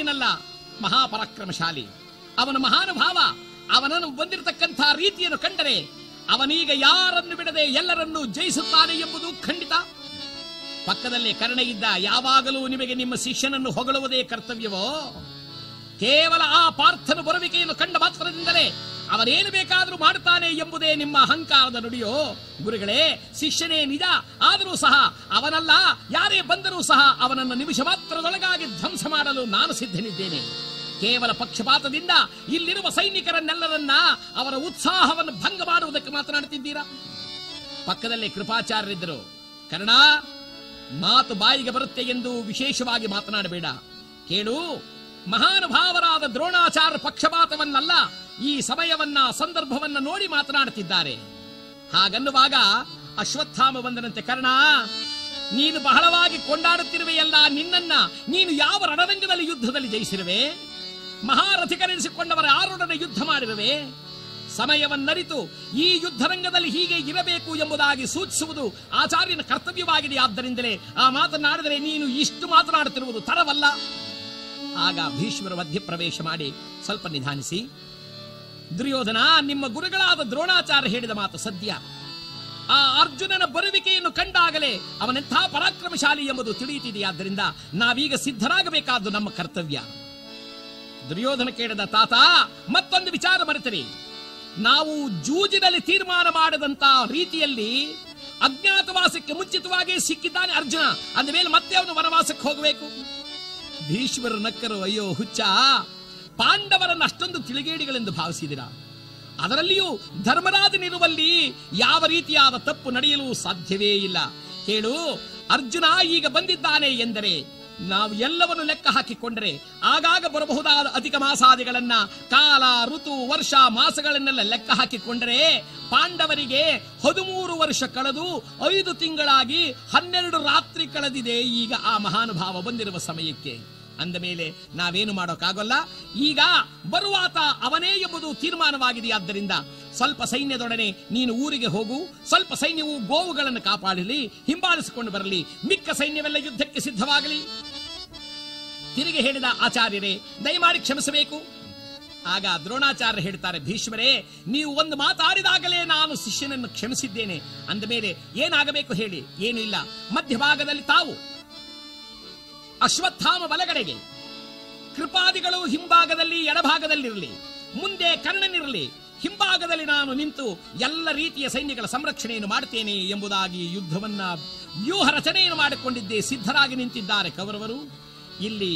ಸಾಮಾನ್ಯನಲ್ಲ ಮಹಾಪರಾಕ್ರಮಶಾಲಿ ಅವನ ಮಹಾನುಭಾವ ಅವನನ್ನು ಬಂದಿರತಕ್ಕಂಥ ರೀತಿಯನ್ನು ಕಂಡರೆ ಅವನೀಗ ಯಾರನ್ನು ಬಿಡದೆ ಎಲ್ಲರನ್ನೂ ಜಯಿಸುತ್ತಾನೆ ಎಂಬುದು ಖಂಡಿತ ಪಕ್ಕದಲ್ಲಿ ಕರ್ಣ ಇದ್ದ ಯಾವಾಗಲೂ ನಿಮಗೆ ನಿಮ್ಮ ಶಿಷ್ಯನನ್ನು ಹೊಗಳುವುದೇ ಕರ್ತವ್ಯವೋ ಕೇವಲ ಆ ಪಾರ್ಥನ ಬರುವಿಕೆಯನ್ನು ಕಂಡ ಮಾತ್ರದಿಂದಲೇ ಅವನೇನು ಬೇಕಾದರೂ ಮಾಡುತ್ತಾನೆ ಎಂಬುದೇ ನಿಮ್ಮ ಅಹಂಕಾರದ ನುಡಿಯೋ ಗುರುಗಳೇ ಶಿಷ್ಯನೇ ನಿಜ ಆದರೂ ಸಹ ಅವನಲ್ಲ ಯಾರೇ ಬಂದರೂ ಸಹ ಅವನನ್ನು ನಿಮಿಷ ಮಾತ್ರದೊಳಗಾಗಿ ಧ್ವಂಸ ಮಾಡಲು ನಾನು ಸಿದ್ಧನಿದ್ದೇನೆ ಕೇವಲ ಪಕ್ಷಪಾತದಿಂದ ಇಲ್ಲಿರುವ ಸೈನಿಕರನ್ನೆಲ್ಲರನ್ನ ಅವರ ಉತ್ಸಾಹವನ್ನು ಭಂಗ ಮಾಡುವುದಕ್ಕೆ ಮಾತನಾಡುತ್ತಿದ್ದೀರಾ ಪಕ್ಕದಲ್ಲಿ ಕೃಪಾಚಾರ್ಯರಿದ್ದರು ಕರ್ಣ ಮಾತು ಬಾಯಿಗೆ ಬರುತ್ತೆ ಎಂದು ವಿಶೇಷವಾಗಿ ಮಾತನಾಡಬೇಡ ಕೇಳು ಮಹಾನುಭಾವರಾದ ದ್ರೋಣಾಚಾರ್ಯ ಪಕ್ಷಪಾತವನ್ನಲ್ಲ ಈ ಸಮಯವನ್ನ ಸಂದರ್ಭವನ್ನ ನೋಡಿ ಮಾತನಾಡುತ್ತಿದ್ದಾರೆ ಹಾಗನ್ನುವಾಗ ಅಶ್ವತ್ಥಾಮ ಬಂದನಂತೆ ಕರ್ಣ ನೀನು ಬಹಳವಾಗಿ ಕೊಂಡಾಡುತ್ತಿರುವೆಯಲ್ಲ ನಿನ್ನನ್ನ ನೀನು ಯಾವ ರಣರಂಗದಲ್ಲಿ ಯುದ್ಧದಲ್ಲಿ ಜಯಿಸಿರುವೆ ಮಹಾರಥಿಕರೆನಿಸಿಕೊಂಡವರ ಆರೊಡನೆ ಯುದ್ಧ ಮಾಡಿರುವೆ ಸಮಯವನ್ನರಿತು ಈ ಯುದ್ಧರಂಗದಲ್ಲಿ ಹೀಗೆ ಇರಬೇಕು ಎಂಬುದಾಗಿ ಸೂಚಿಸುವುದು ಆಚಾರ್ಯನ ಕರ್ತವ್ಯವಾಗಿದೆ ಆದ್ದರಿಂದಲೇ ಆ ಮಾತನಾಡಿದರೆ ನೀನು ಇಷ್ಟು ಮಾತನಾಡುತ್ತಿರುವುದು ತರವಲ್ಲ ಆಗ ಭೀಷ್ಮರ ಮಧ್ಯಪ್ರವೇಶ ಮಾಡಿ ಸ್ವಲ್ಪ ನಿಧಾನಿಸಿ ದುರ್ಯೋಧನ ನಿಮ್ಮ ಗುರುಗಳಾದ ದ್ರೋಣಾಚಾರ್ಯ ಹೇಳಿದ ಮಾತು ಸದ್ಯ ಆ ಅರ್ಜುನನ ಬರುವಿಕೆಯನ್ನು ಕಂಡಾಗಲೇ ಅವನೆಂಥ ಪರಾಕ್ರಮಶಾಲಿ ಎಂಬುದು ತಿಳಿಯುತ್ತಿದೆಯಾದ್ದರಿಂದ ನಾವೀಗ ಸಿದ್ಧರಾಗಬೇಕಾದ್ದು ನಮ್ಮ ಕರ್ತವ್ಯ ದುರ್ಯೋಧನ ಕೇಳಿದ ತಾತ ಮತ್ತೊಂದು ವಿಚಾರ ಮರೆತರಿ ನಾವು ಜೂಜಿನಲ್ಲಿ ತೀರ್ಮಾನ ಮಾಡದಂತ ರೀತಿಯಲ್ಲಿ ಅಜ್ಞಾತವಾಸಕ್ಕೆ ಮುಂಚಿತವಾಗಿ ಸಿಕ್ಕಿದ್ದಾನೆ ಅರ್ಜುನ ಅಂದ ಮೇಲೆ ಮತ್ತೆ ಅವನು ವನವಾಸಕ್ಕೆ ಹೋಗಬೇಕು ಭೀಷ್ಮರು ನಕ್ಕರು ಅಯ್ಯೋ ಹುಚ್ಚ ಪಾಂಡವರನ್ನು ಅಷ್ಟೊಂದು ತಿಳಿಗೇಡಿಗಳೆಂದು ಭಾವಿಸಿದಿರಾ ಅದರಲ್ಲಿಯೂ ಧರ್ಮರಾಜನಿರುವಲ್ಲಿ ಯಾವ ರೀತಿಯಾದ ತಪ್ಪು ನಡೆಯಲು ಸಾಧ್ಯವೇ ಇಲ್ಲ ಕೇಳು ಅರ್ಜುನ ಈಗ ಬಂದಿದ್ದಾನೆ ಎಂದರೆ ನಾವು ಎಲ್ಲವನ್ನು ಲೆಕ್ಕ ಹಾಕಿಕೊಂಡರೆ ಆಗಾಗ ಬರಬಹುದಾದ ಅಧಿಕ ಮಾಸಾದಿಗಳನ್ನ ಕಾಲ ಋತು ವರ್ಷ ಮಾಸಗಳನ್ನೆಲ್ಲ ಲೆಕ್ಕ ಹಾಕಿಕೊಂಡರೆ ಪಾಂಡವರಿಗೆ ಹದಿಮೂರು ವರ್ಷ ಕಳೆದು ಐದು ತಿಂಗಳಾಗಿ ಹನ್ನೆರಡು ರಾತ್ರಿ ಕಳೆದಿದೆ ಈಗ ಆ ಮಹಾನುಭಾವ ಬಂದಿರುವ ಸಮಯಕ್ಕೆ ಅಂದ ಮೇಲೆ ನಾವೇನು ಮಾಡೋಕ್ಕಾಗಲ್ಲ ಈಗ ಬರುವಾತ ಅವನೇ ಎಂಬುದು ತೀರ್ಮಾನವಾಗಿದೆಯಾದ್ದರಿಂದ ಸ್ವಲ್ಪ ಸೈನ್ಯದೊಡನೆ ನೀನು ಊರಿಗೆ ಹೋಗು ಸ್ವಲ್ಪ ಸೈನ್ಯವು ಗೋವುಗಳನ್ನು ಕಾಪಾಡಲಿ ಹಿಂಬಾಲಿಸಿಕೊಂಡು ಬರಲಿ ಮಿಕ್ಕ ಸೈನ್ಯವೆಲ್ಲ ಯುದ್ಧಕ್ಕೆ ಸಿದ್ಧವಾಗಲಿ ತಿರುಗಿ ಹೇಳಿದ ಆಚಾರ್ಯರೇ ದಯಮಾಡಿ ಕ್ಷಮಿಸಬೇಕು ಆಗ ದ್ರೋಣಾಚಾರ್ಯ ಹೇಳ್ತಾರೆ ಭೀಷ್ಮರೇ ನೀವು ಒಂದು ಮಾತಾಡಿದಾಗಲೇ ನಾನು ಶಿಷ್ಯನನ್ನು ಕ್ಷಮಿಸಿದ್ದೇನೆ ಅಂದ ಮೇಲೆ ಏನಾಗಬೇಕು ಹೇಳಿ ಏನು ಇಲ್ಲ ಮಧ್ಯಭಾಗದಲ್ಲಿ ತಾವು ಅಶ್ವತ್ಥಾಮ ಬಲಗಡೆಗೆ ಕೃಪಾದಿಗಳು ಹಿಂಭಾಗದಲ್ಲಿ ಎಡಭಾಗದಲ್ಲಿರಲಿ ಮುಂದೆ ಕರ್ಣನಿರಲಿ ಹಿಂಭಾಗದಲ್ಲಿ ನಾನು ನಿಂತು ಎಲ್ಲ ರೀತಿಯ ಸೈನ್ಯಗಳ ಸಂರಕ್ಷಣೆಯನ್ನು ಮಾಡುತ್ತೇನೆ ಎಂಬುದಾಗಿ ಯುದ್ಧವನ್ನ ವ್ಯೂಹ ರಚನೆಯನ್ನು ಮಾಡಿಕೊಂಡಿದ್ದೇ ಸಿದ್ಧರಾಗಿ ನಿಂತಿದ್ದಾರೆ ಕೌರವರು ಇಲ್ಲಿ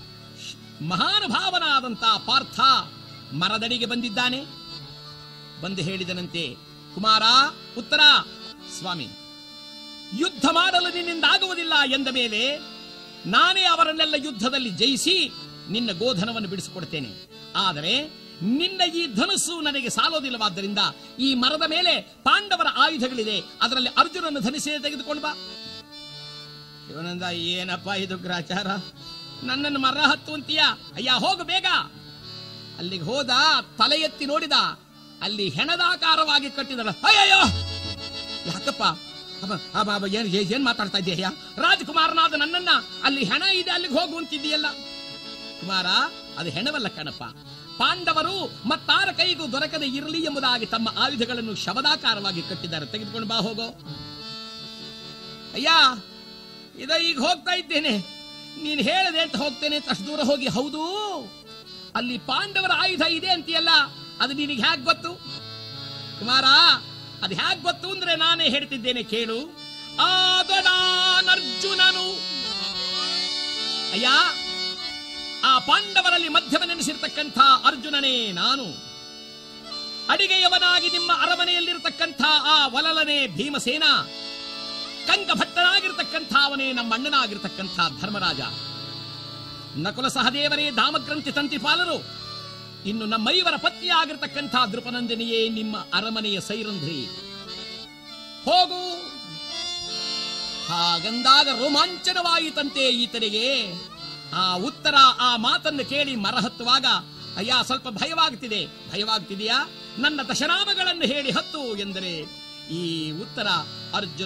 ಮಹಾನುಭಾವನಾದಂತ ಪಾರ್ಥ ಮರದಡಿಗೆ ಬಂದಿದ್ದಾನೆ ಬಂದು ಹೇಳಿದನಂತೆ ಕುಮಾರ ಉತ್ತರ ಸ್ವಾಮಿ ಯುದ್ಧ ಮಾಡಲು ನಿನ್ನಿಂದ ಆಗುವುದಿಲ್ಲ ಎಂದ ಮೇಲೆ ನಾನೇ ಅವರನ್ನೆಲ್ಲ ಯುದ್ಧದಲ್ಲಿ ಜಯಿಸಿ ನಿನ್ನ ಗೋಧನವನ್ನು ಬಿಡಿಸಿಕೊಡ್ತೇನೆ ಆದರೆ ನಿನ್ನ ಈ ಧನುಸ್ಸು ನನಗೆ ಸಾಲೋದಿಲ್ಲವಾದ್ದರಿಂದ ಈ ಮರದ ಮೇಲೆ ಪಾಂಡವರ ಆಯುಧಗಳಿದೆ ಅದರಲ್ಲಿ ಅರ್ಜುನನ ಧನಿಸೇ ತೆಗೆದುಕೊಂಡು ಬಾ ಶಿವನಂದ ಏನಪ್ಪ ಇದು ಗ್ರಾಚಾರ ನನ್ನನ್ನು ಮರ ಹತ್ತುವಂತೀಯ ಅಯ್ಯ ಹೋಗು ಬೇಗ ಅಲ್ಲಿಗೆ ಹೋದ ತಲೆ ಎತ್ತಿ ನೋಡಿದ ಅಲ್ಲಿ ಹೆಣದಾಕಾರವಾಗಿ ಕಟ್ಟಿದಳ ಅಯ್ಯಯ್ಯೋ ಯಾಕಪ್ಪ ಅಬ್ಬ, ಅಬ್ಬ, ಅಬ್ಬ, ಏನ್ ಏನ್- ಏನ್ ಮಾತಾಡ್ತಾ ಇದೆಯಯ್ಯ ರಾಜಕುಮಾರನಾದ ನನ್ನನ್ನ ಅಲ್ಲಿ ಹೆಣ ಇದೆ ಅಲ್ಲಿಗೆ ಹೋಗು ಅಂತಿದ್ದೀಯಲ್ಲ ಕುಮಾರ ಅದು ಹೆಣವಲ್ಲ ಕಣಪ್ಪ ಪಾಂಡವರು ಮತ್ತಾರ ಕೈಗೂ ದೊರಕದೆ ಇರಲಿ ಎಂಬುದಾಗಿ ತಮ್ಮ ಆಯುಧಗಳನ್ನು ಶವದಾಕಾರವಾಗಿ ಕಟ್ಟಿದ್ದಾರೆ ತೆಗೆದುಕೊಂಡು ಬಾ ಹೋಗೋ ಅಯ್ಯ ಇದ ಈಗ ಹೋಗ್ತಾ ಇದ್ದೇನೆ ನೀನು ಹೇಳದೆ ಅಂತ ಹೋಗ್ತೇನೆ ಅಂತ ಅಷ್ಟು ದೂರ ಹೋಗಿ ಹೌದು ಅಲ್ಲಿ ಪಾಂಡವರ ಆಯುಧ ಇದೆ ಅಂತೀಯಲ್ಲ ಅದು ನಿನಗೆ ಹ್ಯಾಕ್ ಗೊತ್ತು ಕುಮಾರ ಅದು ಹ್ಯಾಕ್ ಗೊತ್ತು ಅಂದ್ರೆ ನಾನೇ ಹೇಳ್ತಿದ್ದೇನೆ ಕೇಳು ಆದಡಾನರ್ಜುನನು ಅಯ್ಯ ಆ ಪಾಂಡವರಲ್ಲಿ ಮಧ್ಯಮನೆನಿಸಿರ್ತಕ್ಕಂಥ ಅರ್ಜುನನೇ ನಾನು ಅಡಿಗೆಯವನಾಗಿ ನಿಮ್ಮ ಅರಮನೆಯಲ್ಲಿರತಕ್ಕಂಥ ಆ ವಲಲನೇ ಭೀಮಸೇನ ಕಂಕಭಟ್ಟನಾಗಿರ್ತಕ್ಕಂಥ ಅವನೇ ನಮ್ಮ ಅಣ್ಣನಾಗಿರ್ತಕ್ಕಂಥ ಧರ್ಮರಾಜ ನಕುಲ ಸಹದೇವರೇ ದಾಮಗ್ರಂಥಿ ತಂತಿಪಾಲರು ಇನ್ನು ನಮ್ಮೈವರ ಪತ್ನಿಯಾಗಿರ್ತಕ್ಕಂಥ ದೃಪನಂದಿನಿಯೇ ನಿಮ್ಮ ಅರಮನೆಯ ಸೈರಂಧ್ರಿ ಹೋಗು ಹಾಗಂದಾಗ ರೋಮಾಂಚನವಾಯಿತಂತೆ ಈತನಿಗೆ ಆ ಉತ್ತರ ಆ ಮಾತನ್ನು ಕೇಳಿ ಮರಹತ್ತುವಾಗ ಅಯ್ಯ ಸ್ವಲ್ಪ ಭಯವಾಗ್ತಿದೆ ಭಯವಾಗ್ತಿದೆಯಾ ನನ್ನ ದಶನಾಮಗಳನ್ನು ಹೇಳಿ ಹತ್ತು ಎಂದರೆ ಈ ಉತ್ತರ ಅರ್ಜುನ